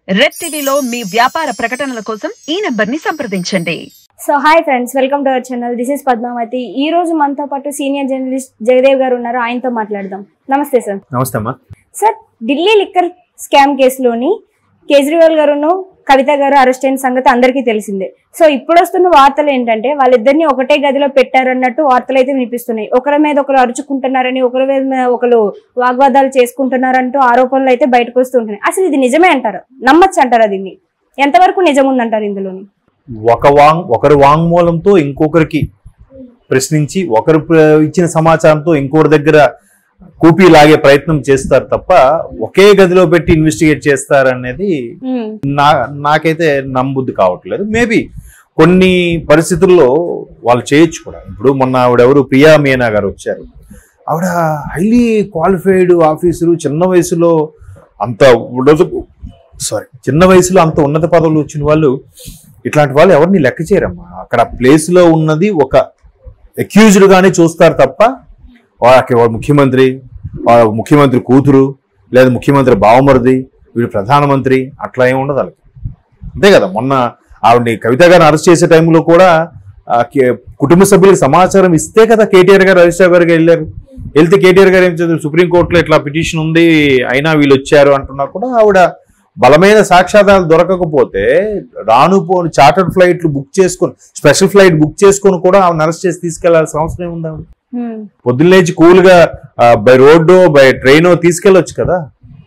Red టీవీలో మీ వ్యాపార ప్రకటనల కోసం ఈ నంబర్ ని సంప్రదించండి so hi friends welcome to our channel this is Padmavathi ఈ రోజు మనతో పాటు సీనియర్ జర్నలిస్ట్ జగదేవ్ గారు ఉన్నారు ఆయనతో మాట్లాడదాం నమస్తే సార్ నమస్తే అమ్మా సార్ ఢిల్లీ లిక్కర్ స్కామ్ కేసులోని కేజ్రీవాల్ గారును కవిత గారు అరెస్ట్ అయిన సంగతి అందరికీ తెలిసిందే సో ఇప్పుడు వస్తున్న వార్తలు ఏంటంటే వాళ్ళిద్దరిని ఒకటే గదిలో పెట్టారన్నట్టు వార్తలు అయితే వినిపిస్తున్నాయి ఒకరి మీద ఒకరు అరుచుకుంటున్నారని ఒకరి మీద ఒకరు వాగ్వాదాలు చేసుకుంటున్నారంటూ ఆరోపణలు అయితే బయటకు వస్తుంటున్నాయి అసలు ఇది నిజమే అంటారు నమ్మచ్చు అంటారా దీన్ని ఎంతవరకు నిజం ఉందంటారు ఇందులోని ఒక వాంగ్ ఒకరి వాంగ్మూలంతో ఇంకొకరికి ప్రశ్నించి ఒకరు ప్ర- ఇచ్చిన సమాచారంతో ఇంకొకరి దగ్గర కూపీ లాగే ప్రయత్నం చేస్తారు తప్ప ఒకే గదిలో పెట్టి ఇన్వెస్టిగేట్ చేస్తారనేది ఉమ్, నా నాకైతే నమ్మబుద్ధి కావట్లేదు మేబీ కొన్ని పరిస్థితుల్లో వాళ్ళు చేయొచ్చు కూడా ఇప్పుడు మొన్న ఆవిడెవరు ప్రియా మీనా గారు వచ్చారు ఆవిడ హైలీ క్వాలిఫైడ్ ఆఫీసరు చిన్న వయసులో అంత ఉండదు సారీ చిన్న వయసులో అంత ఉన్నత పదవులు వచ్చిన వాళ్ళు ఇట్లాంటి వాళ్ళు ఎవరిని లెక్క చేయరమ్మా అక్కడ ప్లేస్ లో ఉన్నది ఒక అక్యూజ్డ్ గానే చూస్తారు తప్ప వాళ్ళకి వాడు ముఖ్యమంత్రి వాళ్ళ ముఖ్యమంత్రి కూతురు లేదా ముఖ్యమంత్రి బావమరిది వీడు ప్రధానమంత్రి అట్లా ఏమి ఉండదు వాళ్ళకి అంతే కదా మొన్న ఆవిడని కవిత గారిని అరెస్ట్ చేసే టైంలో కూడా ఆ, కే- కుటుంబ సభ్యులకు సమాచారం ఇస్తే కదా కేటీఆర్ గారు హరీష్ రావు గారికి వెళ్ళారు వెళ్తే కేటీఆర్ గారు ఏం చదివారు సుప్రీంకోర్టులో ఇట్లా పిటిషన్ ఉంది అయినా వీళ్ళు వచ్చారు అంటున్నా కూడా ఆవిడ బలమైన సాక్ష్యాధారాలు దొరకకపోతే రాను పోను చార్టర్డ్ ఫ్లైట్లు బుక్ చేసుకొని స్పెషల్ ఫ్లైట్ బుక్ చేసుకొని కూడా ఆవిడ అరెస్ట్ చేసి తీసుకెళ్లాల్సిన అవసరం ఉంది ఆవిడ ఉమ్, పొద్దున్నేచి కూల్గా బై రోడ్డో బై ట్రైనో తీసుకెళ్ళొచ్చు కదా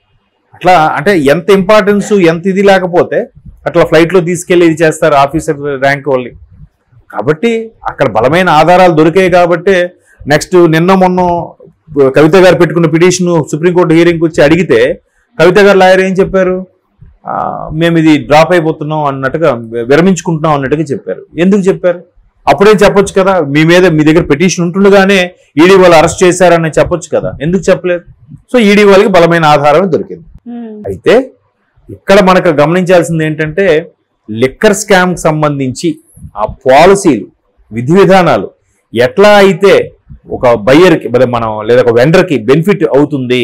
అట్లా అంటే ఎంత ఇంపార్టెన్స్ ఎంత ఇది లేకపోతే అట్లా ఫ్లైట్ లో తీసుకెళ్లి ఇది చేస్తారు ఆఫీసర్ ర్యాంక్ వాళ్ళు కాబట్టి అక్కడ బలమైన ఆధారాలు దొరికాయి కాబట్టి నెక్స్ట్ నిన్న మొన్న కవిత గారు పెట్టుకున్న పిటిషన్ సుప్రీంకోర్టు హీరింగ్ వచ్చి అడిగితే కవిత గారు లాయర్ ఏం చెప్పారు ఆ, మేము ఇది డ్రాప్ అయిపోతున్నాం అన్నట్టుగా విరమించుకుంటున్నాం అన్నట్టుగా చెప్పారు ఎందుకు చెప్పారు అప్పుడేం చెప్పొచ్చు కదా మీ మీద మీ దగ్గర పిటిషన్ ఉంటుండగానే ఈడీ వాళ్ళు అరెస్ట్ చేశారని చెప్పొచ్చు కదా ఎందుకు చెప్పలేదు సో ఈడీ వాళ్ళకి బలమైన ఆధారం దొరికింది ఉమ్, అయితే ఇక్కడ మనకు గమనించాల్సింది ఏంటంటే లిక్కర్ స్కామ్ సంబంధించి ఆ పాలసీలు విధి విధానాలు ఎట్లా అయితే ఒక బయ్యర్కి మనం లేదా ఒక వెండర్కి బెనిఫిట్ అవుతుంది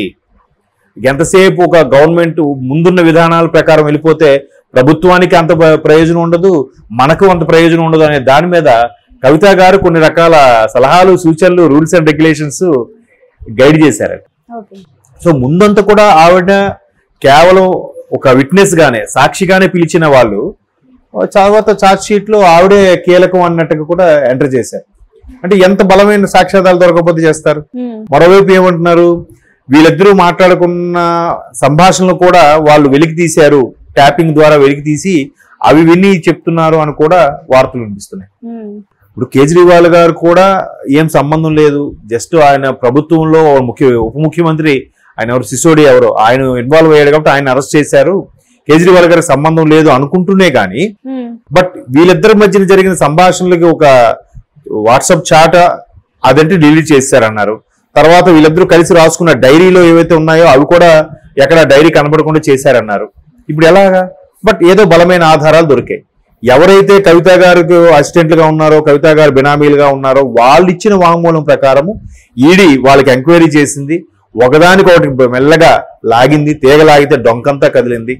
ఎంతసేపు ఒక గవర్నమెంట్ ముందున్న విధానాల ప్రకారం వెళ్ళిపోతే ప్రభుత్వానికి అంత ప్ర- ప్రయోజనం ఉండదు మనకు అంత ప్రయోజనం ఉండదు అనే దాని మీద కవిత గారు కొన్ని రకాల సలహాలు సూచనలు రూల్స్ అండ్ రెగ్యులేషన్స్ గైడ్ చేశారు ఓకే సో ముందంతా కూడా ఆవిడ కేవలం ఒక విట్నెస్ గానే సాక్షిగానే పిలిచిన వాళ్ళు తర్వాత చార్జ్ షీట్ లో ఆవిడే కీలకం అన్నట్టుగా కూడా ఎంటర్ చేశారు అంటే ఎంత బలమైన సాక్ష్యాధారాలు దొరకకపోతే చేస్తారు ఉమ్, మరోవైపు ఏమంటున్నారు వీళ్ళిద్దరూ మాట్లాడుకున్న సంభాషణలు కూడా వాళ్ళు వెలికి తీశారు ట్యాపింగ్ ద్వారా వెలికి తీసి అవి విని చెప్తున్నారు అని కూడా వార్తలు వినిపిస్తున్నాయి ఉమ్, ఇప్పుడు కేజ్రీవాల్ గారు కూడా ఏం సంబంధం లేదు జస్ట్ ఆయన ప్రభుత్వంలో ముఖ్య ఉప ముఖ్యమంత్రి ఆయన ఎవరు సిసోడి ఎవరు ఆయన ఇన్వాల్వ్ అయ్యాడు కాబట్టి ఆయన అరెస్ట్ చేశారు కేజ్రీవాల్ గారికి సంబంధం లేదు అనుకుంటూనే కానీ ఉమ్, బట్ వీళ్ళిద్దరి మధ్యన జరిగిన సంభాషణలకి ఒక వాట్సాప్ చాట్ అదంటే డిలీట్ చేశారన్నారు తర్వాత వీళ్ళిద్దరూ కలిసి రాసుకున్న డైరీలో ఏవైతే ఉన్నాయో అవి కూడా ఎక్కడ డైరీ కనబడకుండా చేశారన్నారు ఇప్పుడు ఎలాగా బట్ ఏదో బలమైన ఆధారాలు దొరికాయి ఎవరైతే కవిత గారికి అసిస్టెంట్లుగా ఉన్నారో కవిత గారు బినామీలుగా ఉన్నారో వాళ్ళు ఇచ్చిన వాంగ్మూలం ప్రకారము ఈడీ వాళ్ళకి ఎంక్వైరీ చేసింది ఒకదానికి ఒకటి మెల్లగా లాగింది తీగ లాగితే డొంకంతా కదిలింది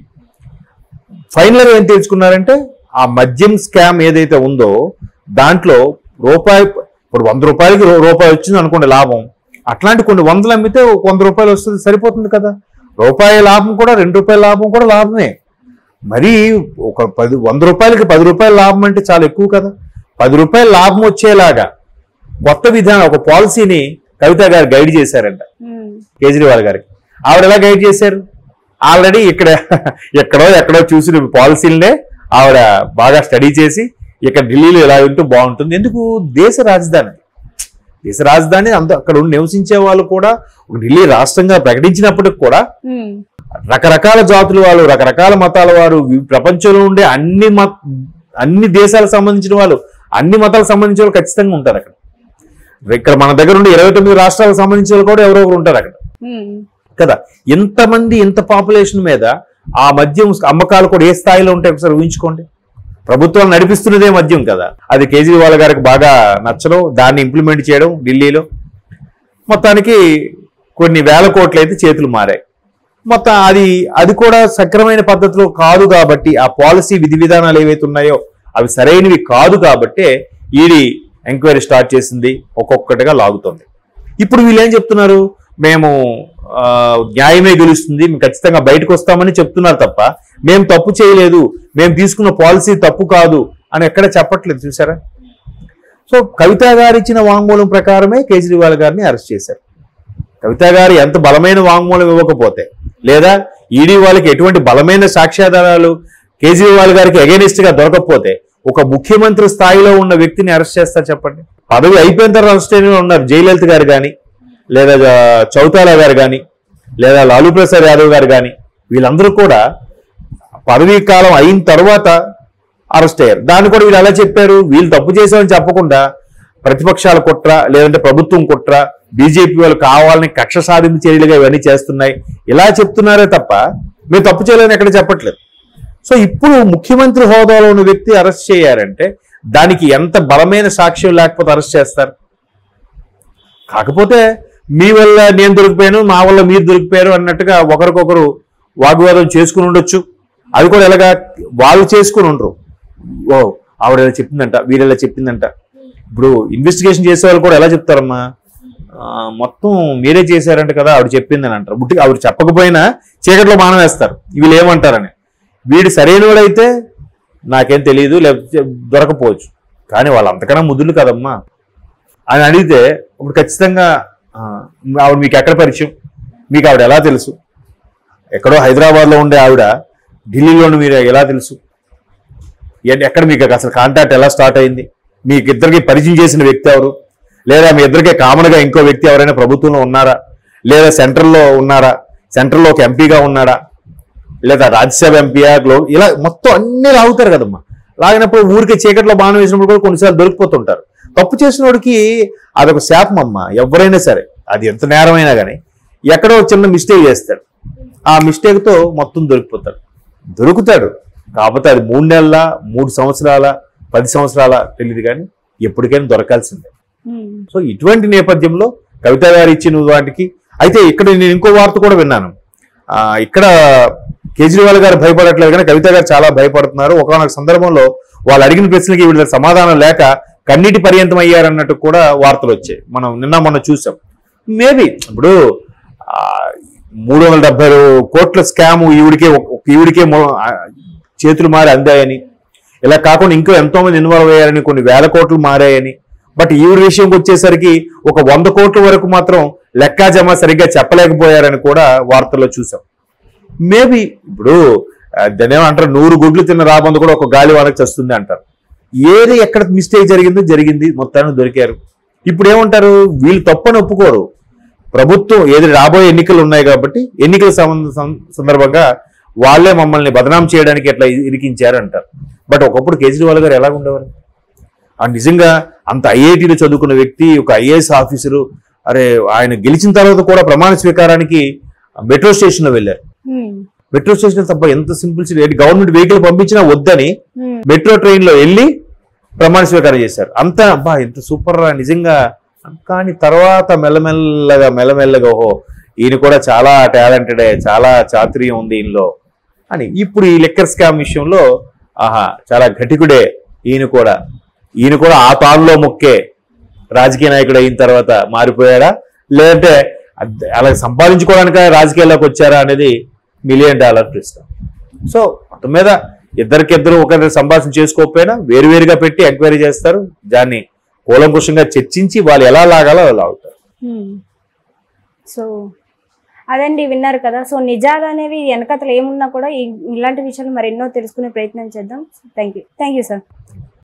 ఫైనల్ ఏం తెలుసుకున్నారంటే ఆ మద్యం స్కామ్ ఏదైతే ఉందో దాంట్లో రూపాయి ఇప్పుడు వంద రూపాయలకి రూ- రూపాయి వచ్చింది అనుకోండి లాభం అట్లాంటి కొన్ని వందలు అమ్మితే ఒక వంద రూపాయలు వస్తుంది సరిపోతుంది కదా రూపాయి లాభం కూడా రెండు రూపాయల లాభం కూడా లాభమే మరి ఒక పది వంద రూపాయలకి పది రూపాయల లాభం అంటే చాలా ఎక్కువ కదా పది రూపాయల లాభం వచ్చేలాగా కొత్త విధానం ఒక పాలసీని కవిత గారు గైడ్ చేశారంట ఉమ్, కేజ్రీవాల్ గారికి ఆవిడ ఎలా గైడ్ చేశారు ఆల్రెడీ ఇక్కడ ఎక్కడో ఎక్కడో చూసిన పాలసీలనే ఆవిడ బాగా స్టడీ చేసి ఇక్కడ ఢిల్లీలో ఎలా ఉంటూ బాగుంటుంది ఎందుకు దేశ రాజధాని దేశ రాజధాని అంత అక్కడ ఉండి నివసించే వాళ్ళు కూడా ఒక ఢిల్లీ రాష్ట్రంగా ప్రకటించినప్పటికి కూడా ఉమ్, రకరకాల జాతుల వాళ్ళు రకరకాల మతాల వారు వి- ప్రపంచంలో ఉండే అన్ని మత అన్ని దేశాలకు సంబంధించిన వాళ్ళు అన్ని మతాలకు సంబంధించిన వాళ్ళు ఖచ్చితంగా ఉంటారు అక్కడ ఇక్కడ మన దగ్గర ఉండే ఇరవై తొమ్మిది రాష్ట్రాలకు సంబంధించిన వాళ్ళు కూడా ఎవరో ఒకరు ఉంటారు అక్కడ ఉమ్, కదా ఎంతమంది ఇంత పాపులేషన్ మీద ఆ మద్యం అమ్మకాలు కూడా ఏ స్థాయిలో ఉంటాయి ఒకసారి ఊహించుకోండి ప్రభుత్వాలు నడిపిస్తున్నదే మద్యం కదా అది కేజ్రీవాల్ గారికి బాగా నచ్చడం దాన్ని ఇంప్లిమెంట్ చేయడం ఢిల్లీలో మొత్తానికి కొన్ని వేల కోట్లు అయితే చేతులు మారాయి మొత్తం అది అది కూడా సక్రమైన పద్ధతిలో కాదు కాబట్టి ఆ పాలసీ విధి విధానాలు ఏవైతే ఉన్నాయో అవి సరైనవి కాదు కాబట్టే ఈడీ ఎంక్వైరీ స్టార్ట్ చేసింది ఒక్కొక్కటిగా లాగుతుంది ఇప్పుడు వీళ్ళు ఏం చెప్తున్నారు మేము ఆ, న్యాయమే గెలుస్తుంది మేము ఖచ్చితంగా బయటకు వస్తామని చెప్తున్నారు తప్ప మేము తప్పు చేయలేదు మేము తీసుకున్న పాలసీ తప్పు కాదు అని ఎక్కడ చెప్పట్లేదు చూసారా సో కవిత గారు ఇచ్చిన వాంగ్మూలం ప్రకారమే కేజ్రీవాల్ గారిని అరెస్ట్ చేశారు కవిత గారు ఎంత బలమైన వాంగ్మూలం ఇవ్వకపోతే లేదా ఈడీ వాళ్ళకి ఎటువంటి బలమైన సాక్ష్యాధారాలు కేజ్రీవాల్ గారికి against గా దొరకకపోతే ఒక ముఖ్యమంత్రి స్థాయిలో ఉన్న వ్యక్తిని అరెస్ట్ చేస్తారు చెప్పండి పదవి అయిపోయిన తర్వాత అరెస్ట్ అయిన ఉన్నారు జయలలిత గారు కానీ లేదా జ- చౌతాలా గారు కానీ లేదా లాలూ ప్రసాద్ యాదవ్ గారు కానీ వీళ్ళందరూ కూడా పదవీ కాలం అయిన తర్వాత అరెస్ట్ అయ్యారు దాన్ని కూడా వీళ్ళు ఎలా చెప్పారు వీళ్ళు తప్పు చేశామని చెప్పకుండా ప్రతిపక్షాల కుట్ర లేదంటే ప్రభుత్వం కుట్ర బీజేపీ వాళ్ళు కావాలని కక్ష సాధింపు చర్యలుగా ఇవన్నీ చేస్తున్నాయి ఇలా చెప్తున్నారే తప్ప మేము తప్పు చేయలేదని ఎక్కడ చెప్పట్లేదు సో ఇప్పుడు ముఖ్యమంత్రి హోదాలో ఉన్న వ్యక్తి అరెస్ట్ చేయారంటే దానికి ఎంత బలమైన సాక్ష్యం లేకపోతే అరెస్ట్ చేస్తారు కాకపోతే మీ వల్ల నేను దొరికిపోయాను మా వల్ల మీరు దొరికిపోయారు అన్నట్టుగా ఒకరికొకరు వాగ్వాదం చేసుకుని ఉండొచ్చు అది కూడా ఎలాగా వాళ్ళు చేసుకుని ఉండరు ఓ ఆవిడ ఇలా చెప్పిందంట వీరు ఇలా చెప్పిందంట ఇప్పుడు ఇన్వెస్టిగేషన్ చేసే వాళ్ళు కూడా ఎలా చెప్తారమ్మా ఆ, మొత్తం మీరే చేశారంట కదా ఆవిడ చెప్పిందని అంటారు బుట్టి ఆవిడ చెప్పకపోయినా చీకట్లో మానం వేస్తారు వీళ్ళు ఏమంటారని వీడు సరైనవాడైతే నాకేం తెలియదు లేకపోతే దొరకపోవచ్చు కానీ వాళ్ళు అంతకన్నా ముద్దులు కదమ్మా అని అడిగితే ఇప్పుడు ఖచ్చితంగా ఆ, ఆవిడ మీకు ఎక్కడ పరిచయం మీకు ఆవిడ ఎలా తెలుసు ఎక్కడో హైదరాబాద్లో ఉండే ఆవిడ ఢిల్లీలోని మీరు ఎలా తెలుసు ఎ- ఎక్కడ మీకు అసలు కాంటాక్ట్ ఎలా స్టార్ట్ అయింది మీకు ఇద్దరికి పరిచయం చేసిన వ్యక్తి ఎవరు లేదా మీ ఇద్దరికే కామన్గా ఇంకో వ్యక్తి ఎవరైనా ప్రభుత్వంలో ఉన్నారా లేదా సెంట్రల్లో ఉన్నారా సెంట్రల్లో ఒక ఎంపీగా ఉన్నాడా లేదా రాజ్యసభ ఎంపీయా గ్లో ఇలా మొత్తం అన్ని లాగుతారు కదమ్మా లాగినప్పుడు ఊరికి చీకట్లో బాణం వేసినప్పుడు కూడా కొన్నిసార్లు దొరికిపోతుంటారు తప్పు చేసిన వాడికి అదొక శాపం అమ్మ ఎవరైనా సరే అది ఎంత నేరమైనా కానీ ఎక్కడో చిన్న మిస్టేక్ చేస్తాడు ఆ మిస్టేక్తో మొత్తం దొరికిపోతాడు దొరుకుతాడు కాకపోతే అది మూడు నెలల మూడు సంవత్సరాల పది సంవత్సరాల తెలియదు కానీ ఎప్పటికైనా దొరకాల్సిందే ఉమ్. సో ఇటువంటి నేపథ్యంలో కవిత గారు ఇచ్చిన వాటికి అయితే ఇక్కడ నేను ఇంకో వార్త కూడా విన్నాను ఆ, ఇక్కడ కేజ్రీవాల్ గారు భయపడట్లేదు కానీ కవిత గారు చాలా భయపడుతున్నారు ఒకనొక సందర్భంలో వాళ్ళు అడిగిన ప్రశ్నకి వీళ్ళ సమాధానం లేక కన్నీటి పర్యంతం అయ్యారన్నట్టు కూడా వార్తలు వచ్చాయి మనం నిన్న మొన్న చూసాం మేబీ ఇప్పుడు ఆ, మూడు వందల డెబ్బై కోట్ల స్కామ్ ఈవిడికే ఒక- ఈవిడికే మొ- ఆ, చేతులు మారి అందాయని ఇలా కాకుండా ఇంకో ఎంతో మంది ఇన్వాల్వ్ అయ్యారని కొన్ని వేల కోట్లు మారాయని బట్ ఈవిడ విషయంకి వచ్చేసరికి ఒక వంద కోట్ల వరకు మాత్రం లెక్కాజమ సరిగ్గా చెప్పలేకపోయారని కూడా వార్తల్లో చూసాం మేబీ ఇప్పుడు ఆ, దాన్ని ఏమంటారు నూరు గుడ్లు తిన్న రాబందు కూడా ఒక గాలి వానకు చస్తుంది అంటారు ఏది ఎక్కడ మిస్టేక్ జరిగిందో జరిగింది మొత్తానికి దొరికారు ఇప్పుడు ఏమంటారు వీళ్ళు తప్పని ఒప్పుకోరు ప్రభుత్వం ఏది రాబోయే ఎన్నికలు ఉన్నాయి కాబట్టి ఎన్నికల సంబంధ సం- సందర్భంగా వాళ్ళే మమ్మల్ని బదనాం చేయడానికి ఎట్లా ఇ- ఇరికించారు అంటారు బట్ ఒకప్పుడు కేజ్రీవాల్ గారు ఎలా ఉండేవారు ఆ నిజంగా అంత ఐఐటీలో చదువుకున్న వ్యక్తి ఒక ఐఏఎస్ ఆఫీసరు అరే ఆయన గెలిచిన తర్వాత కూడా ప్రమాణ స్వీకారానికి మెట్రో స్టేషన్లో వెళ్ళారు ఉమ్. మెట్రో స్టేషన్ తప్ప ఎంత సింపుల్ గవర్నమెంట్ వెహికల్ పంపించినా వద్దని ఉమ్. మెట్రో ట్రైన్ లో వెళ్ళి ప్రమాణ స్వీకారం చేశారు అంత అబ్బా ఇంత సూపర్ రా నిజంగా కానీ తర్వాత మెల్లమెల్లగా మెల్లమెల్లగా ఓహో ఈయన కూడా చాలా టాలెంటెడే చాలా చాతుర్యం ఉంది ఈయనలో అని ఇప్పుడు ఈ లెక్కర్ స్కామ్ విషయంలో ఆహా చాలా ఘటికుడే ఈయన కూడా ఈయన కూడా ఆ తాళ్ళలో మొక్కే రాజకీయ నాయకుడు అయిన తర్వాత మారిపోయాడా లేదంటే అద్- అలా సంపాదించుకోవడానికి రాజకీయాల్లోకి వచ్చారా అనేది మిలియన్ డాలర్ ప్రశ్న సో మొత్తం మీద ఇద్దరికిద్దరు ఒకరి సంభాషణ చేసుకోకపోయినా వేరువేరుగా పెట్టి ఎంక్వైరీ చేస్తారు దాన్ని కూలంకుషంగా చర్చించి వాళ్ళు ఎలా లాగాలో అలా లాగుతారు ఉమ్. సో అదండి విన్నారు కదా సో నిజాలు అనేవి వెనకతలు ఏమున్నా కూడా ఈ- ఇలాంటి విషయాలు మరి ఎన్నో తెలుసుకునే ప్రయత్నం చేద్దాం thank you thank you sir